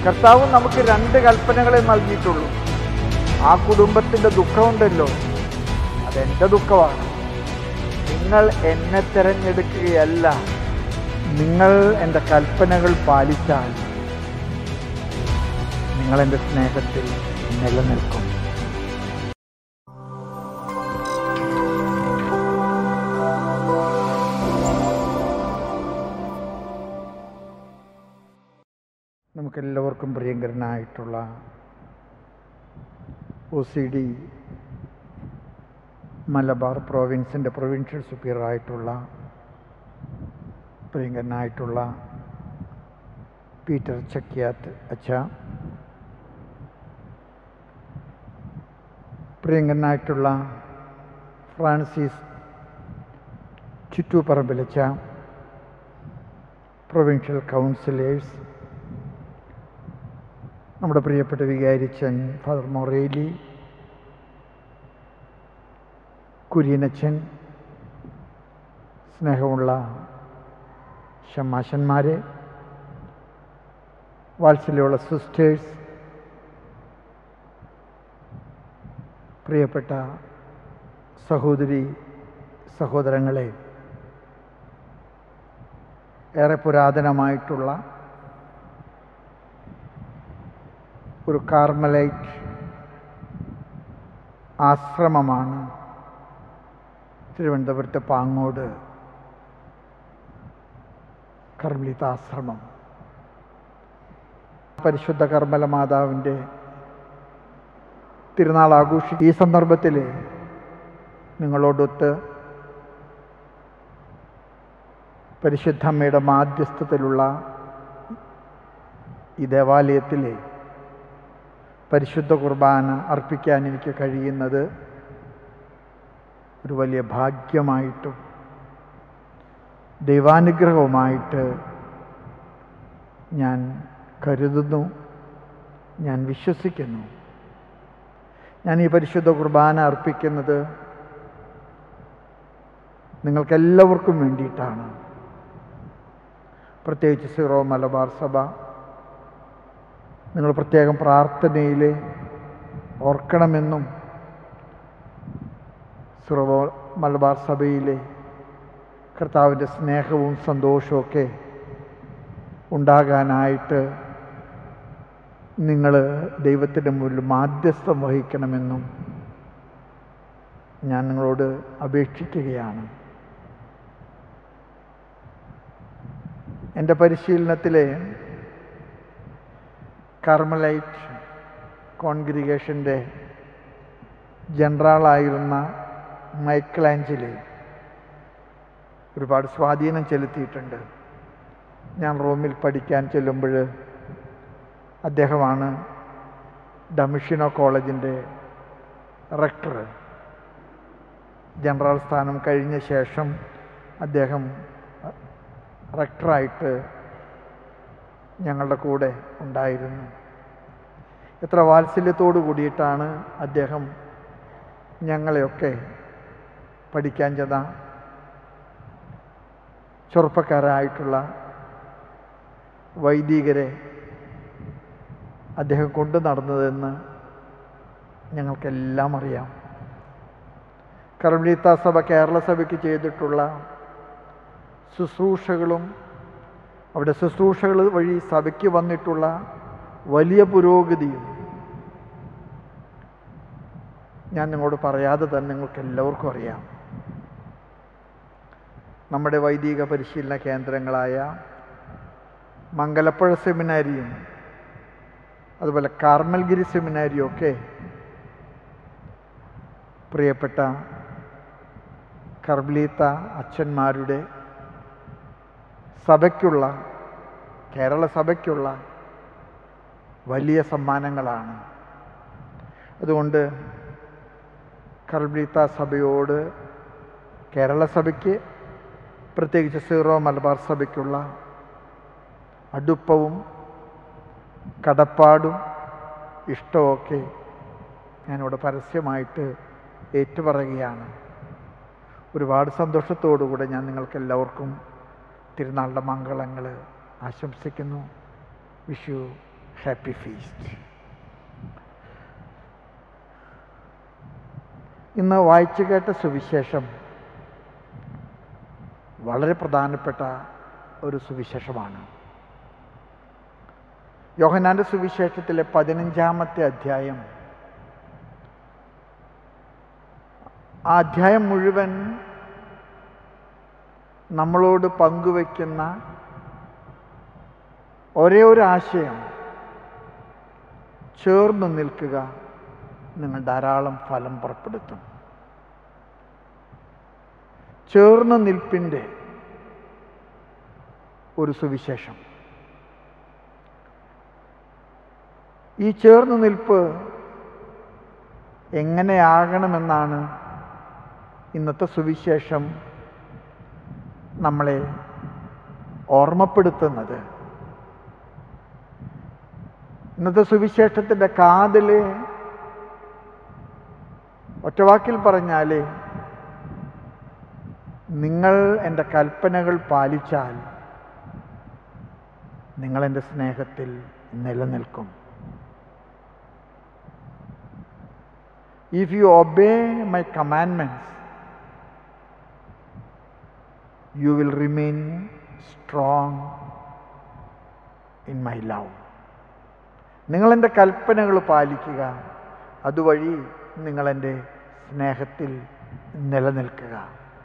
കർത്താവ് നമുക്ക് രണ്ട് കൽപ്പനകളെ നൽകിയിട്ടുള്ളൂ ആ കുടുംബത്തിൻ്റെ ദുഃഖമുണ്ടല്ലോ അതെൻ്റെ ദുഃഖമാണ് നിങ്ങൾ എന്നെ തിരഞ്ഞെടുക്കുകയല്ല നിങ്ങൾ എൻ്റെ കൽപ്പനകൾ പാലിച്ചാൽ നിങ്ങൾ എൻ്റെ സ്നേഹത്തിൽ നിലനിൽക്കും നമുക്കെല്ലാവർക്കും പ്രിയങ്കരനായിട്ടുള്ള ഒ സി ഡി മലബാർ പ്രോവിൻസിൻ്റെ പ്രൊവിൻഷ്യൽ സുപ്പീരിയറായിട്ടുള്ള പ്രിയങ്കരനായിട്ടുള്ള പീറ്റർ ചക്കിയാത്ത് അച്ഛ പ്രിയങ്കരനായിട്ടുള്ള ഫ്രാൻസിസ് ചുറ്റുപറമ്പിലച്ച പ്രൊവിൻഷ്യൽ കൗൺസിലേഴ്സ് നമ്മുടെ പ്രിയപ്പെട്ട വികാരിച്ചൻ ഫാദർ മൊറേലി കുര്യനച്ചൻ സ്നേഹമുള്ള ഷമാശന്മാരെ വാത്സല്യമുള്ള സിസ്റ്റേഴ്സ് പ്രിയപ്പെട്ട സഹോദരി സഹോദരങ്ങളെ ഏറെ പുരാതനമായിട്ടുള്ള ഒരു കാർമലൈറ്റ് ആശ്രമമാണ് തിരുവനന്തപുരത്തെ പാങ്ങോട് കർമ്മലിതാശ്രമം പരിശുദ്ധ കർമ്മല മാതാവിൻ്റെ തിരുനാൾ ആഘോഷി ഈ സന്ദർഭത്തിൽ നിങ്ങളോടൊത്ത് പരിശുദ്ധമ്മയുടെ മാധ്യസ്ഥത്തിലുള്ള ഈ ദേവാലയത്തിലെ പരിശുദ്ധ കുർബാന അർപ്പിക്കാൻ എനിക്ക് കഴിയുന്നത് ഒരു വലിയ ഭാഗ്യമായിട്ടും ദൈവാനുഗ്രഹവുമായിട്ട് ഞാൻ കരുതുന്നു ഞാൻ വിശ്വസിക്കുന്നു ഞാൻ ഈ പരിശുദ്ധ കുർബാന അർപ്പിക്കുന്നത് നിങ്ങൾക്കെല്ലാവർക്കും വേണ്ടിയിട്ടാണ് പ്രത്യേകിച്ച് സീറോ മലബാർ സഭ നിങ്ങൾ പ്രത്യേകം പ്രാർത്ഥനയിൽ ഓർക്കണമെന്നും സീറോ മലബാർ സഭയിലെ കർത്താവിൻ്റെ സ്നേഹവും സന്തോഷമൊക്കെ ഉണ്ടാകാനായിട്ട് നിങ്ങൾ ദൈവത്തിൻ്റെ മുന്നിൽ മാധ്യസ്ഥം വഹിക്കണമെന്നും ഞാൻ നിങ്ങളോട് അപേക്ഷിക്കുകയാണ് എൻ്റെ പരിശീലനത്തിലെ കർമലൈറ്റ് കോൺഗ്രിഗേഷൻ്റെ ജനറലായിരുന്ന മൈക്കിളാഞ്ചലി ഒരുപാട് സ്വാധീനം ചെലുത്തിയിട്ടുണ്ട് ഞാൻ റോമിൽ പഠിക്കാൻ ചെല്ലുമ്പോൾ അദ്ദേഹമാണ് ഡമിഷിനോ കോളേജിൻ്റെ റെക്ടർ ജനറൽ സ്ഥാനം കഴിഞ്ഞ ശേഷം അദ്ദേഹം റെക്ടറായിട്ട് ഞങ്ങളുടെ കൂടെ ഉണ്ടായിരുന്നു എത്ര വാത്സല്യത്തോടു കൂടിയിട്ടാണ് അദ്ദേഹം ഞങ്ങളെയൊക്കെ പഠിക്കാൻ ചെന്ന ചെറുപ്പക്കാരായിട്ടുള്ള വൈദികരെ അദ്ദേഹം കൊണ്ടു നടന്നതെന്ന് ഞങ്ങൾക്കെല്ലാം അറിയാം കർമ്മലീത്ത സഭ കേരള സഭയ്ക്ക് ചെയ്തിട്ടുള്ള ശുശ്രൂഷകളും അവിടെ ശുശ്രൂഷകൾ വഴി സഭയ്ക്ക് വന്നിട്ടുള്ള വലിയ പുരോഗതിയും ഞാൻ നിങ്ങളോട് പറയാതെ തന്നെ നിങ്ങൾക്ക് എല്ലാവർക്കും അറിയാം നമ്മുടെ വൈദിക പരിശീലന കേന്ദ്രങ്ങളായ മംഗലപ്പുഴ സെമിനാരിയും അതുപോലെ കാർമൽഗിരി സെമിനാരിയും ഒക്കെ പ്രിയപ്പെട്ട കർബലീത്ത അച്ഛന്മാരുടെ സഭയ്ക്കുള്ള കേരള സഭയ്ക്കുള്ള വലിയ സമ്മാനങ്ങളാണ് അതുകൊണ്ട് കർബലീത്ത സഭയോട് കേരള സഭയ്ക്ക് പ്രത്യേകിച്ച് സീറോ മലബാർ സഭയ്ക്കുള്ള അടുപ്പവും കടപ്പാടും ഇഷ്ടമൊക്കെ ഞാനിവിടെ പരസ്യമായിട്ട് ഏറ്റുപറയുകയാണ് ഒരുപാട് സന്തോഷത്തോടുകൂടെ ഞാൻ നിങ്ങൾക്ക് എല്ലാവർക്കും തിരുനാളുടെ മംഗളങ്ങൾ ആശംസിക്കുന്നു വിഷു ഹാപ്പി ഫീസ്റ്റ് ഇന്ന് വായിച്ചു കേട്ട സുവിശേഷം വളരെ പ്രധാനപ്പെട്ട ഒരു സുവിശേഷമാണ് യോഹനാന്റെ സുവിശേഷത്തിലെ പതിനഞ്ചാമത്തെ അധ്യായം ആ അധ്യായം മുഴുവൻ നമ്മളോട് പങ്കുവയ്ക്കുന്ന ഒരേ ഒരു ആശയം ചേർന്ന് നിൽക്കുക നിങ്ങൾ ധാരാളം ഫലം പുറപ്പെടുത്തും ചേർന്ന് നിൽപ്പിൻ്റെ ഒരു സുവിശേഷം ഈ ചേർന്ന് നിൽപ്പ് എങ്ങനെയാകണമെന്നാണ് ഇന്നത്തെ സുവിശേഷം നമ്മളെ ഓർമ്മപ്പെടുത്തുന്നത് ഇന്നത്തെ സുവിശേഷത്തിൻ്റെ കാതിൽ ഒറ്റവാക്കിൽ പറഞ്ഞാൽ നിങ്ങൾ എൻ്റെ കൽപ്പനകൾ പാലിച്ചാൽ നിങ്ങൾ എൻ്റെ സ്നേഹത്തിൽ നിലനിൽക്കും if you obey my commandments you will remain strong in my love നിങ്ങളെൻ്റെ കൽപ്പനകൾ പാലിക്കുക അതുവഴി നിങ്ങളെൻ്റെ സ്നേഹത്തിൽ നിലനിൽക്കുക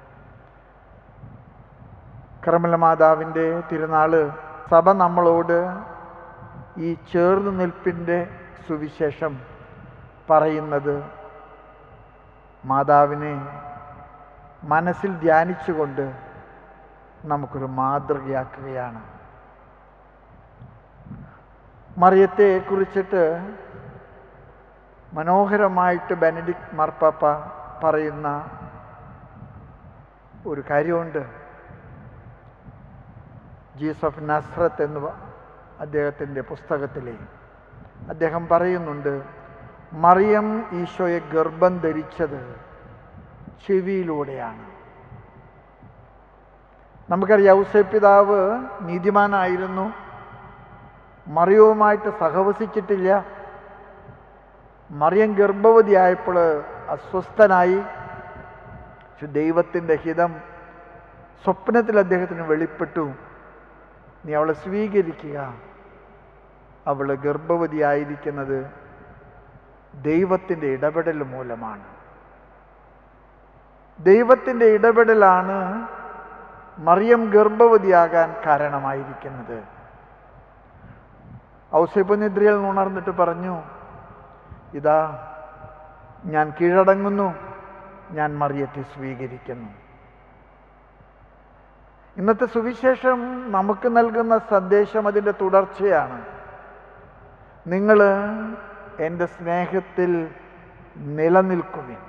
കർമ്മല മാതാവിൻ്റെ തിരുനാള് സഭ നമ്മളോട് ഈ ചേർന്ന് നിൽപ്പിൻ്റെ സുവിശേഷം പറയുന്നത് മാതാവിനെ മനസ്സിൽ ധ്യാനിച്ചുകൊണ്ട് നമുക്കൊരു മാതൃകയാക്കുകയാണ് മറിയത്തെ കുറിച്ചിട്ട് മനോഹരമായിട്ട് ബെനഡിക്ട് മാർപ്പാപ്പ പറയുന്ന ഒരു കാര്യമുണ്ട് ജീസ് ഓഫ് നസ്രത്ത് എന്ന് അദ്ദേഹത്തിൻ്റെ പുസ്തകത്തിലെ അദ്ദേഹം പറയുന്നുണ്ട് മറിയം ഈശോയെ ഗർഭം ധരിച്ചത് ചെവിയിലൂടെയാണ് നമുക്കറിയാം ഔസേ പിതാവ് നീതിമാനായിരുന്നു മറിയവുമായിട്ട് സഹവസിച്ചിട്ടില്ല മറിയം ഗർഭവതിയായപ്പോൾ അസ്വസ്ഥനായി പക്ഷെ ദൈവത്തിൻ്റെ ഹിതം സ്വപ്നത്തിൽ അദ്ദേഹത്തിന് വെളിപ്പെട്ടു നീ അവളെ സ്വീകരിക്കുക അവൾ ഗർഭവതിയായിരിക്കുന്നത് ദൈവത്തിൻ്റെ ഇടപെടൽ മൂലമാണ് ദൈവത്തിൻ്റെ ഇടപെടലാണ് മറിയം ഗർഭവതിയാകാൻ കാരണമായിരിക്കുന്നത് ഔസേപ്പനിദ്രയിൽ ഉണർന്നിട്ട് പറഞ്ഞു ഇതാ ഞാൻ കീഴടങ്ങുന്നു ഞാൻ മറിയത്തെ സ്വീകരിക്കുന്നു ഇന്നത്തെ സുവിശേഷം നമുക്ക് നൽകുന്ന സന്ദേശം അതിൻ്റെ തുടർച്ചയാണ് നിങ്ങൾ എൻ്റെ സ്നേഹത്തിൽ നിലനിൽക്കുവിൻ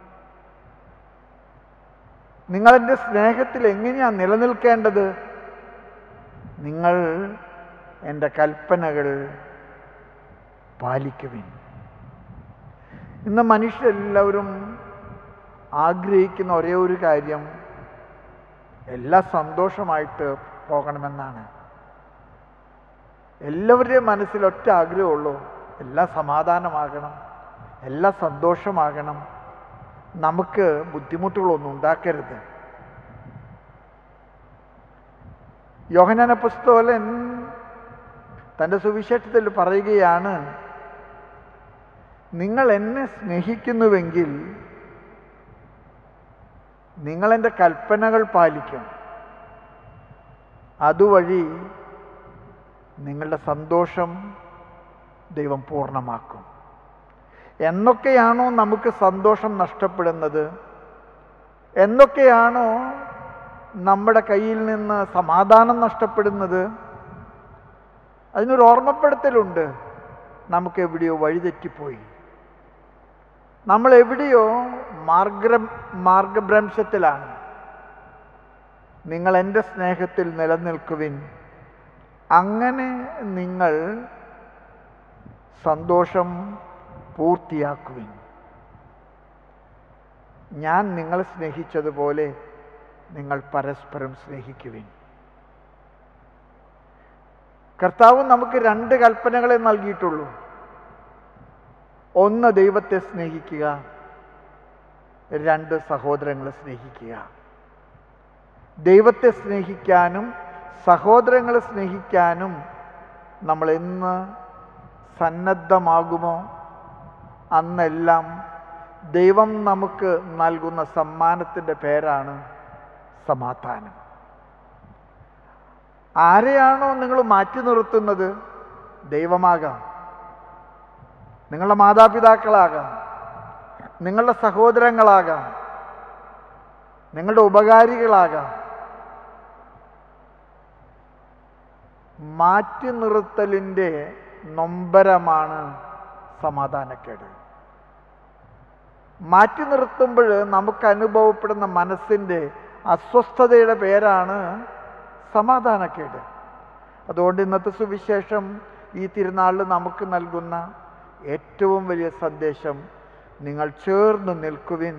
നിങ്ങൾ എൻ്റെ സ്നേഹത്തിൽ എങ്ങനെയാണ് നിലനിൽക്കേണ്ടത് നിങ്ങൾ എൻ്റെ കൽപ്പനകൾ പാലിക്കുവിൻ ഇന്ന് മനുഷ്യരെല്ലാവരും ആഗ്രഹിക്കുന്ന ഒരേ ഒരു കാര്യം എല്ലാം സന്തോഷമായിട്ട് പോകണമെന്നാണ് എല്ലാവരുടെയും മനസ്സിൽ ഒറ്റ ആഗ്രഹമുള്ളൂ എല്ലാം സമാധാനമാകണം എല്ലാം സന്തോഷമാകണം നമുക്ക് ബുദ്ധിമുട്ടുകളൊന്നും ഉണ്ടാക്കരുത് യോഹനാന പുസ്തകൻ തൻ്റെ സുവിശേഷത്തിൽ പറയുകയാണ് നിങ്ങൾ എന്നെ സ്നേഹിക്കുന്നുവെങ്കിൽ നിങ്ങൾ എൻ്റെ കൽപ്പനകൾ പാലിക്കും അതുവഴി നിങ്ങളുടെ സന്തോഷം ദൈവം പൂർണ്ണമാക്കും എന്നൊക്കെയാണോ നമുക്ക് സന്തോഷം നഷ്ടപ്പെടുന്നത് എന്നൊക്കെയാണോ നമ്മുടെ കയ്യിൽ നിന്ന് സമാധാനം നഷ്ടപ്പെടുന്നത് അതിനൊരു ഓർമ്മപ്പെടുത്തലുണ്ട് നമുക്ക് എവിടെയോ വഴിതെറ്റിപ്പോയി നമ്മൾ എവിടെയോ മാർഗ മാർഗഭ്രംശത്തിലാണ് നിങ്ങൾ എൻ്റെ സ്നേഹത്തിൽ നിലനിൽക്കുവിൻ അങ്ങനെ നിങ്ങൾ സന്തോഷം പൂർത്തിയാക്കുവിൻ ഞാൻ നിങ്ങളെ സ്നേഹിച്ചതുപോലെ നിങ്ങൾ പരസ്പരം സ്നേഹിക്കുവിൻ കർത്താവ് നമുക്ക് രണ്ട് കൽപ്പനകളെ നൽകിയിട്ടുള്ളൂ ഒന്ന് ദൈവത്തെ സ്നേഹിക്കുക രണ്ട് സഹോദരങ്ങളെ സ്നേഹിക്കുക ദൈവത്തെ സ്നേഹിക്കാനും സഹോദരങ്ങളെ സ്നേഹിക്കാനും നമ്മൾ എന്ന് സന്നദ്ധമാകുമോ അന്നെല്ലാം ദൈവം നമുക്ക് നൽകുന്ന സമ്മാനത്തിൻ്റെ പേരാണ് സമാധാനം ആരെയാണോ നിങ്ങൾ മാറ്റി നിർത്തുന്നത് ദൈവമാകാം നിങ്ങളുടെ മാതാപിതാക്കളാകാം നിങ്ങളുടെ സഹോദരങ്ങളാകാം നിങ്ങളുടെ ഉപകാരികളാകാം മാറ്റി നിർത്തലിൻ്റെ നൊമ്പരമാണ് സമാധാനക്കേട് മാറ്റി നിർത്തുമ്പോൾ നമുക്ക് അനുഭവപ്പെടുന്ന മനസ്സിൻ്റെ അസ്വസ്ഥതയുടെ പേരാണ് സമാധാനക്കേട് അതുകൊണ്ട് ഇന്നത്തെ സുവിശേഷം ഈ തിരുനാളിൽ നമുക്ക് നൽകുന്ന ഏറ്റവും വലിയ സന്ദേശം നിങ്ങൾ ചേർന്ന് നിൽക്കുവിൻ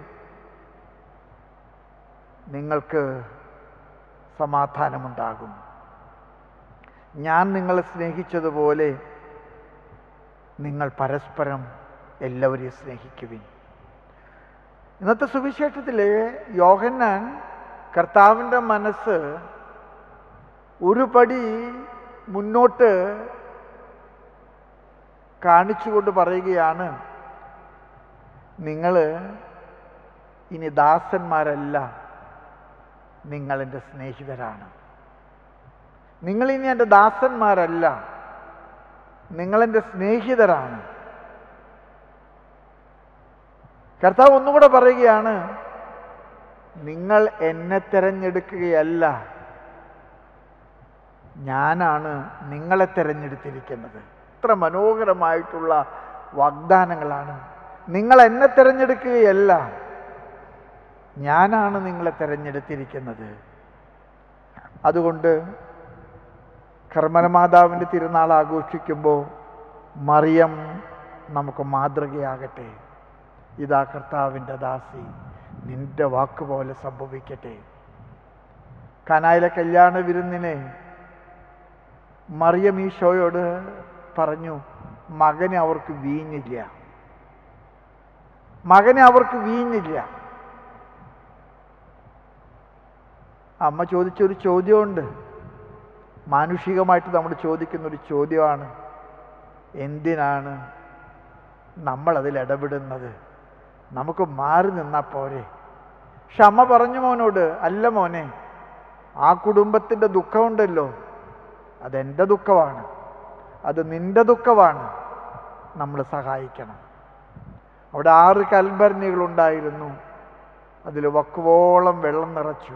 നിങ്ങൾക്ക് സമാധാനമുണ്ടാകും ഞാൻ നിങ്ങളെ സ്നേഹിച്ചതുപോലെ നിങ്ങൾ പരസ്പരം എല്ലാവരെയും സ്നേഹിക്കുവിൻ ഇന്നത്തെ സുവിശേഷത്തിലെ യോഹന്നാൻ കർത്താവിൻ്റെ മനസ്സ് ഒരു പടി മുന്നോട്ട് കാണിച്ചുകൊണ്ട് പറയുകയാണ് നിങ്ങൾ ഇനി ദാസന്മാരല്ല നിങ്ങൾ എൻ്റെ സ്നേഹിതരാണ് നിങ്ങൾ ഇനി എൻ്റെ ദാസന്മാരല്ല നിങ്ങളെൻ്റെ സ്നേഹിതരാണ് കർത്താവ് ഒന്നുകൂടെ പറയുകയാണ് നിങ്ങൾ എന്നെ തിരഞ്ഞെടുക്കുകയല്ല ഞാനാണ് നിങ്ങളെ തിരഞ്ഞെടുത്തിരിക്കുന്നത് ഇത്ര മനോഹരമായിട്ടുള്ള വാഗ്ദാനങ്ങളാണ് നിങ്ങൾ എന്നെ തിരഞ്ഞെടുക്കുകയല്ല ഞാനാണ് നിങ്ങളെ തിരഞ്ഞെടുത്തിരിക്കുന്നത് അതുകൊണ്ട് കർമ്മനമാതാവിൻ്റെ തിരുനാൾ ആഘോഷിക്കുമ്പോൾ മറിയം നമുക്ക് മാതൃകയാകട്ടെ ഇതാ കർത്താവിൻ്റെ ദാസി നിന്റെ വാക്കുപോലെ സംഭവിക്കട്ടെ കനായിലെ കല്യാണ വിരുന്നിനെ മറിയം ഈ ഷോയോട് പറഞ്ഞു മകനെ അവർക്ക് വീഞ്ഞില്ല മകനെ അവർക്ക് വീഞ്ഞില്ല അമ്മ ചോദിച്ചൊരു ചോദ്യമുണ്ട് മാനുഷികമായിട്ട് നമ്മൾ ചോദിക്കുന്ന ഒരു ചോദ്യമാണ് എന്തിനാണ് നമ്മൾ അതിൽ ഇടപെടുന്നത് നമുക്ക് മാറി നിന്നാൽ പോരെ പക്ഷെ അമ്മ പറഞ്ഞു മോനോട് അല്ല മോനെ ആ കുടുംബത്തിൻ്റെ ദുഃഖമുണ്ടല്ലോ അതെൻ്റെ ദുഃഖമാണ് അത് നിന്റെ ദുഃഖമാണ് നമ്മൾ സഹായിക്കണം അവിടെ ആറ് കൽഭരണികളുണ്ടായിരുന്നു അതിൽ വക്കുവോളം വെള്ളം നിറച്ചു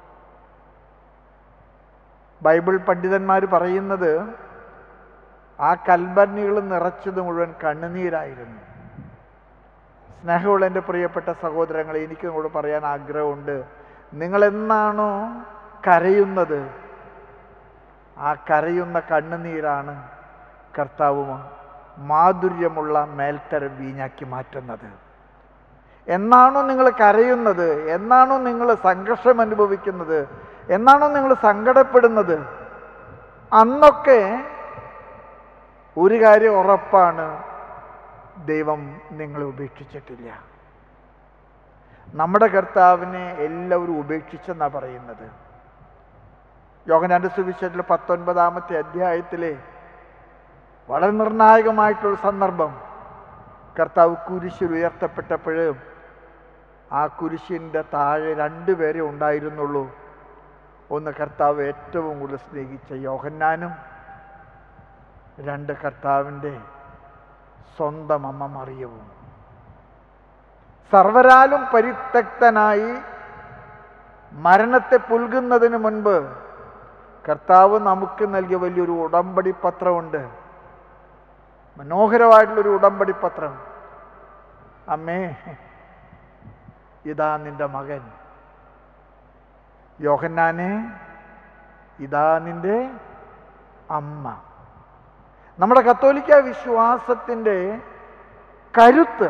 ബൈബിൾ പണ്ഡിതന്മാർ പറയുന്നത് ആ കൽഭരണികൾ നിറച്ചത് മുഴുവൻ കണ്ണുനീരായിരുന്നു സ്നേഹമുള്ള എൻ്റെ പ്രിയപ്പെട്ട സഹോദരങ്ങളെ എനിക്ക് നിങ്ങളോട് പറയാൻ ആഗ്രഹമുണ്ട് നിങ്ങൾ എന്നാണോ കരയുന്നത് ആ കരയുന്ന കണ്ണുനീരാണ് കർത്താവ് മാധുര്യമുള്ള മേൽത്തരം വീഞ്ഞാക്കി മാറ്റുന്നത് എന്നാണോ നിങ്ങൾ കരയുന്നത് എന്നാണോ നിങ്ങൾ സംഘർഷം അനുഭവിക്കുന്നത് എന്നാണോ നിങ്ങൾ സങ്കടപ്പെടുന്നത് അന്നൊക്കെ ഒരു കാര്യം ഉറപ്പാണ് ദൈവം നിങ്ങളെ ഉപേക്ഷിച്ചിട്ടില്ല നമ്മുടെ കർത്താവിനെ എല്ലാവരും ഉപേക്ഷിച്ചെന്നാണ് പറയുന്നത് യോഗനാന്റെ സുവിശേഷത്തിലെ പത്തൊൻപതാമത്തെ അധ്യായത്തിലെ വളരെ നിർണായകമായിട്ടുള്ള സന്ദർഭം കർത്താവ് കുരിശിൽ ഉയർത്തപ്പെട്ടപ്പോഴും ആ കുരിശിൻ്റെ താഴെ രണ്ടുപേരെ ഉണ്ടായിരുന്നുള്ളൂ ഒന്ന് കർത്താവ് ഏറ്റവും കൂടുതൽ സ്നേഹിച്ച യോഹന്നാനും രണ്ട് കർത്താവിൻ്റെ സ്വന്തം അമ്മ മറിയവും സർവരാലും പരിത്യക്തനായി മരണത്തെ പുൽകുന്നതിന് മുൻപ് കർത്താവ് നമുക്ക് നൽകിയ വലിയൊരു ഉടമ്പടി പത്രമുണ്ട് മനോഹരമായിട്ടുള്ളൊരു ഉടമ്പടി പത്രം അമ്മേ ഇതാ നിന്റെ മകൻ യോഹന്നാനെ ഇതാ നിന്റെ അമ്മ നമ്മുടെ കത്തോലിക്ക വിശ്വാസത്തിൻ്റെ കരുത്ത്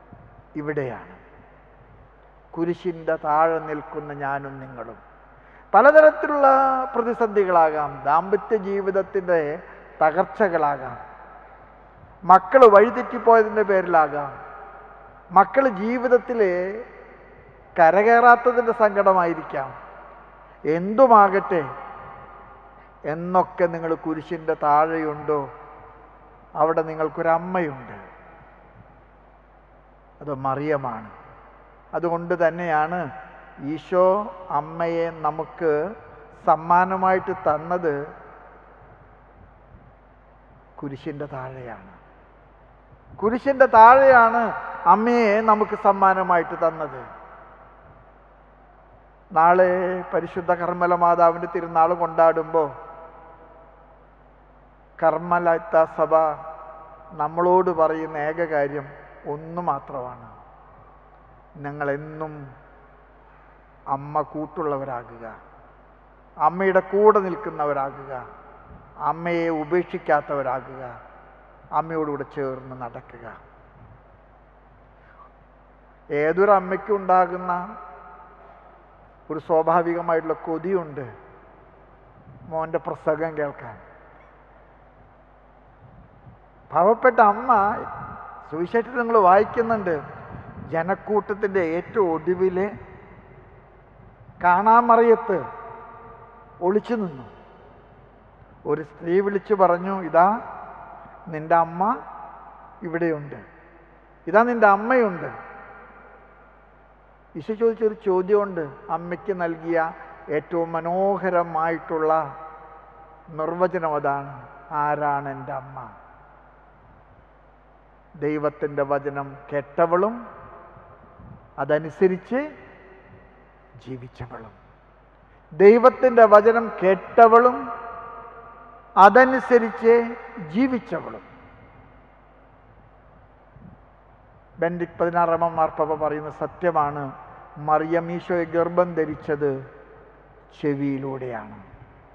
ഇവിടെയാണ് കുരിശിൻ്റെ താഴെ നിൽക്കുന്ന ഞാനും നിങ്ങളും പലതരത്തിലുള്ള പ്രതിസന്ധികളാകാം ദാമ്പത്യ ജീവിതത്തിൻ്റെ തകർച്ചകളാകാം മക്കൾ വഴിതെറ്റിപ്പോയതിൻ്റെ പേരിലാകാം മക്കൾ ജീവിതത്തിൽ കരകയറാത്തതിൻ്റെ സങ്കടമായിരിക്കാം എന്തുമാകട്ടെ എന്നൊക്കെ നിങ്ങൾ കുരിശിൻ്റെ താഴെയുണ്ടോ അവിടെ നിങ്ങൾക്കൊരമ്മയുണ്ട് അത് മറിയമാണ് അതുകൊണ്ട് തന്നെയാണ് ഈശോ അമ്മയെ നമുക്ക് സമ്മാനമായിട്ട് തന്നത് കുരിശിൻ്റെ താഴെയാണ് കുരിശിൻ്റെ താഴെയാണ് അമ്മയെ നമുക്ക് സമ്മാനമായിട്ട് തന്നത് നാളെ പരിശുദ്ധ കർമ്മല മാതാവിൻ്റെ തിരുനാൾ കൊണ്ടാടുമ്പോൾ കർമ്മലത്ത സഭ നമ്മളോട് പറയുന്ന ഏക കാര്യം ഒന്ന് മാത്രമാണ് ഞങ്ങളെന്നും അമ്മ കൂട്ടുള്ളവരാകുക അമ്മയുടെ കൂടെ നിൽക്കുന്നവരാകുക അമ്മയെ ഉപേക്ഷിക്കാത്തവരാകുക അമ്മയോടുകൂടെ ചേർന്ന് നടക്കുക ഏതൊരു അമ്മയ്ക്കും ഉണ്ടാകുന്ന ഒരു സ്വാഭാവികമായിട്ടുള്ള കൊതിയുണ്ട് മോൻ്റെ പ്രസംഗം കേൾക്കാൻ പാവപ്പെട്ട അമ്മ സുവിശേഷത്തിൽ നിങ്ങൾ വായിക്കുന്നുണ്ട് ജനക്കൂട്ടത്തിൻ്റെ ഏറ്റവും ഒടുവില് കാണാമറിയത്ത് ഒളിച്ചു നിന്നു ഒരു സ്ത്രീ വിളിച്ചു പറഞ്ഞു ഇതാ നിന്റെ അമ്മ ഇവിടെയുണ്ട് ഇതാ നിന്റെ അമ്മയുണ്ട് ഈശോ ചോദിച്ചൊരു ചോദ്യമുണ്ട് അമ്മയ്ക്ക് നൽകിയ ഏറ്റവും മനോഹരമായിട്ടുള്ള നിർവചനം അതാണ് ആരാണ് എൻ്റെ അമ്മ ദൈവത്തിൻ്റെ വചനം കേട്ടവളും അതനുസരിച്ച് ജീവിച്ചവളും ദൈവത്തിൻ്റെ വചനം കേട്ടവളും അതനുസരിച്ച് ജീവിച്ചവളും ബെൻഡിക് പതിനാറാമം മാർപ്പ പറയുന്ന സത്യമാണ് മറിയം ഈശോയെ ഗർഭം ധരിച്ചത് ചെവിയിലൂടെയാണ്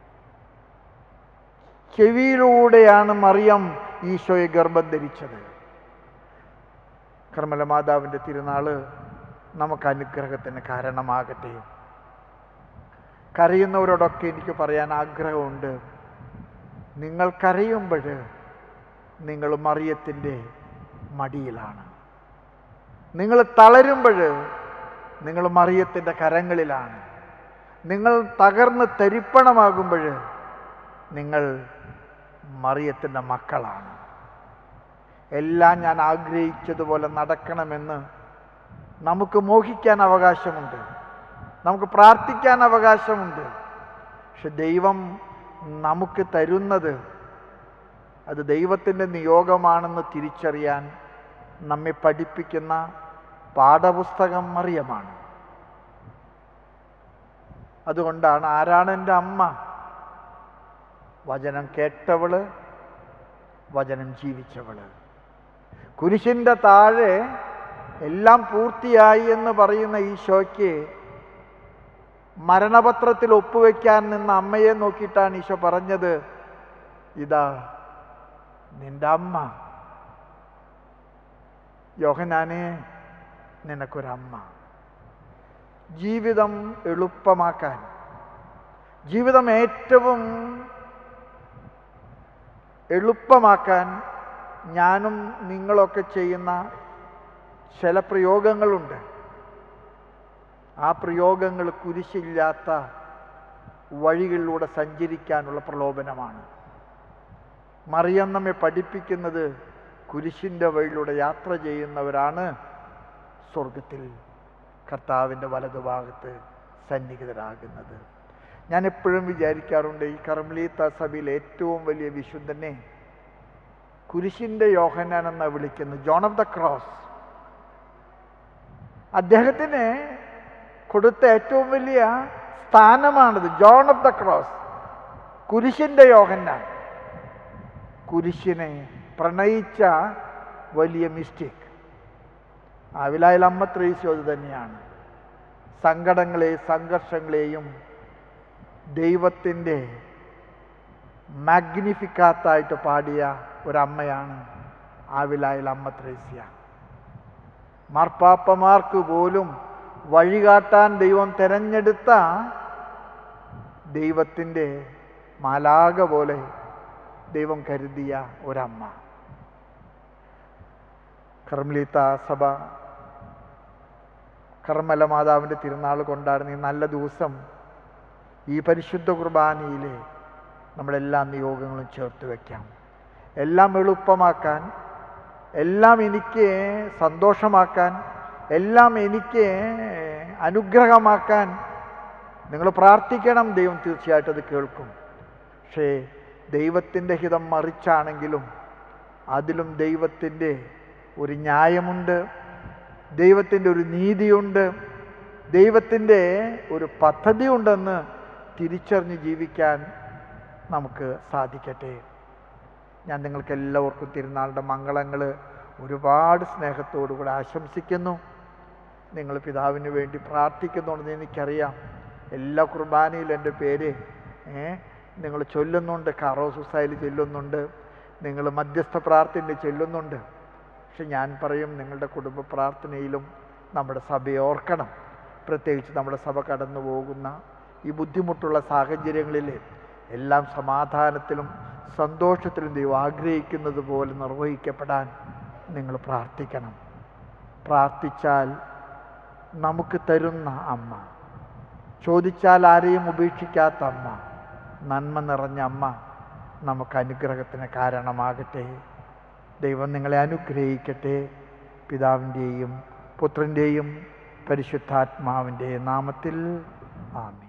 ചെവിയിലൂടെയാണ് മറിയം ഈശോയെ ഗർഭം ധരിച്ചത് കർമ്മല മാതാവിൻ്റെ തിരുനാള് നമുക്ക് അനുഗ്രഹത്തിന് കാരണമാകട്ടെ കരയുന്നവരോടൊക്കെ എനിക്ക് പറയാൻ ആഗ്രഹമുണ്ട് നിങ്ങൾ കരയുമ്പോൾ നിങ്ങൾ മറിയത്തിൻ്റെ മടിയിലാണ് നിങ്ങൾ തളരുമ്പോൾ നിങ്ങൾ മറിയത്തിൻ്റെ കരങ്ങളിലാണ് നിങ്ങൾ തകർന്ന് തരിപ്പണമാകുമ്പോൾ നിങ്ങൾ മറിയത്തിൻ്റെ മക്കളാണ് എല്ലാം ഞാൻ ആഗ്രഹിച്ചതുപോലെ നടക്കണമെന്ന് നമുക്ക് മോഹിക്കാൻ അവകാശമുണ്ട് നമുക്ക് പ്രാർത്ഥിക്കാൻ അവകാശമുണ്ട് പക്ഷെ ദൈവം നമുക്ക് തരുന്നത് അത് ദൈവത്തിൻ്റെ നിയോഗമാണെന്ന് തിരിച്ചറിയാൻ നമ്മെ പഠിപ്പിക്കുന്ന പാഠപുസ്തകം മറിയമാണ് അതുകൊണ്ടാണ് ആരാണ് എൻ്റെ അമ്മ വചനം കേട്ടവള് വചനം ജീവിച്ചവള് കുരിശിൻ്റെ താഴെ എല്ലാം പൂർത്തിയായി എന്ന് പറയുന്ന ഈശോയ്ക്ക് മരണപത്രത്തിൽ ഒപ്പുവെക്കാൻ നിന്ന അമ്മയെ നോക്കിയിട്ടാണ് ഈശോ പറഞ്ഞത് ഇതാ നിന്റെ അമ്മ യോഹനാനെ നിനക്കൊരമ്മ ജീവിതം എളുപ്പമാക്കാൻ ജീവിതം ഏറ്റവും എളുപ്പമാക്കാൻ ഞാനും നിങ്ങളൊക്കെ ചെയ്യുന്ന ചില പ്രയോഗങ്ങളുണ്ട് ആ പ്രയോഗങ്ങൾ കുരിശില്ലാത്ത വഴികളിലൂടെ സഞ്ചരിക്കാനുള്ള പ്രലോഭനമാണ് മറിയം നമ്മെ പഠിപ്പിക്കുന്നത് കുരിശിൻ്റെ വഴിയിലൂടെ യാത്ര ചെയ്യുന്നവരാണ് സ്വർഗത്തിൽ കർത്താവിൻ്റെ വലതുഭാഗത്ത് സന്നിഹിതരാകുന്നത് ഞാൻ എപ്പോഴും വിചാരിക്കാറുണ്ട് ഈ കർമ്മലീത്ത സഭയിൽ ഏറ്റവും വലിയ വിശുദ്ധനെ കുരിശിൻ്റെ യോഹനാൻ എന്ന വിളിക്കുന്നു ജോൺ ഓഫ് ദ ക്രോസ് അദ്ദേഹത്തിന് കൊടുത്ത ഏറ്റവും വലിയ സ്ഥാനമാണിത് ജോൺ ഓഫ് ദ ക്രോസ് കുരിശിൻ്റെ യോഹന്നാൻ കുരിശിനെ പ്രണയിച്ച വലിയ മിസ്റ്റേക്ക് ആവിലായിൽ അമ്മ ത്രേസ്യോ അത് തന്നെയാണ് സങ്കടങ്ങളെ സംഘർഷങ്ങളെയും ദൈവത്തിൻ്റെ മാഗ്നിഫിക്കാത്തായിട്ട് പാടിയ ഒരമ്മയാണ് ആവിലായിൽ അമ്മ ത്രേസ്യ മാർപ്പാപ്പമാർക്ക് പോലും വഴികാട്ടാൻ ദൈവം തിരഞ്ഞെടുത്ത ദൈവത്തിൻ്റെ മാലാക പോലെ ദൈവം കരുതിയ ഒരമ്മ കർമ്മലീത്ത സഭ കർമ്മല മാതാവിൻ്റെ തിരുനാൾ കൊണ്ടാടുന്ന ഈ നല്ല ദിവസം ഈ പരിശുദ്ധ കുർബാനയിലെ നമ്മളെല്ലാ നിയോഗങ്ങളും ചേർത്ത് വയ്ക്കാം എല്ലാം എളുപ്പമാക്കാൻ എല്ലാം എനിക്ക് സന്തോഷമാക്കാൻ എല്ലാം എനിക്ക് അനുഗ്രഹമാക്കാൻ നിങ്ങൾ പ്രാർത്ഥിക്കണം ദൈവം തീർച്ചയായിട്ടും അത് കേൾക്കും പക്ഷേ ദൈവത്തിൻ്റെ ഹിതം മറിച്ചാണെങ്കിലും അതിലും ദൈവത്തിൻ്റെ ഒരു ന്യായമുണ്ട് ദൈവത്തിൻ്റെ ഒരു നീതിയുണ്ട് ദൈവത്തിൻ്റെ ഒരു പദ്ധതി ഉണ്ടെന്ന് തിരിച്ചറിഞ്ഞ് ജീവിക്കാൻ നമുക്ക് സാധിക്കട്ടെ ഞാൻ നിങ്ങൾക്ക് എല്ലാവർക്കും തിരുനാളിൻ്റെ മംഗളങ്ങൾ ഒരുപാട് സ്നേഹത്തോടു കൂടെ ആശംസിക്കുന്നു നിങ്ങൾ പിതാവിന് വേണ്ടി പ്രാർത്ഥിക്കുന്നുണ്ടെന്ന് എനിക്കറിയാം എല്ലാ കുർബാനയിലും എൻ്റെ പേര് ഏ നിങ്ങൾ ചൊല്ലുന്നുണ്ട് കാറോസുസായിൽ ചൊല്ലുന്നുണ്ട് നിങ്ങൾ മധ്യസ്ഥ പ്രാർത്ഥന ചൊല്ലുന്നുണ്ട് പക്ഷെ ഞാൻ പറയും നിങ്ങളുടെ കുടുംബ പ്രാർത്ഥനയിലും നമ്മുടെ സഭയെ ഓർക്കണം പ്രത്യേകിച്ച് നമ്മുടെ സഭ കടന്നു പോകുന്ന ഈ ബുദ്ധിമുട്ടുള്ള സാഹചര്യങ്ങളിൽ എല്ലാം സമാധാനത്തിലും സന്തോഷത്തിലും ദൈവം ആഗ്രഹിക്കുന്നത് പോലെ നിർവഹിക്കപ്പെടാൻ നിങ്ങൾ പ്രാർത്ഥിക്കണം പ്രാർത്ഥിച്ചാൽ നമുക്ക് തരുന്ന അമ്മ ചോദിച്ചാൽ ആരെയും ഉപേക്ഷിക്കാത്ത അമ്മ നന്മ നിറഞ്ഞ അമ്മ നമുക്ക് അനുഗ്രഹത്തിന് കാരണമാകട്ടെ ദൈവം നിങ്ങളെ അനുഗ്രഹിക്കട്ടെ പിതാവിൻ്റെയും പുത്രൻ്റെയും പരിശുദ്ധാത്മാവിൻ്റെ നാമത്തിൽ ആമി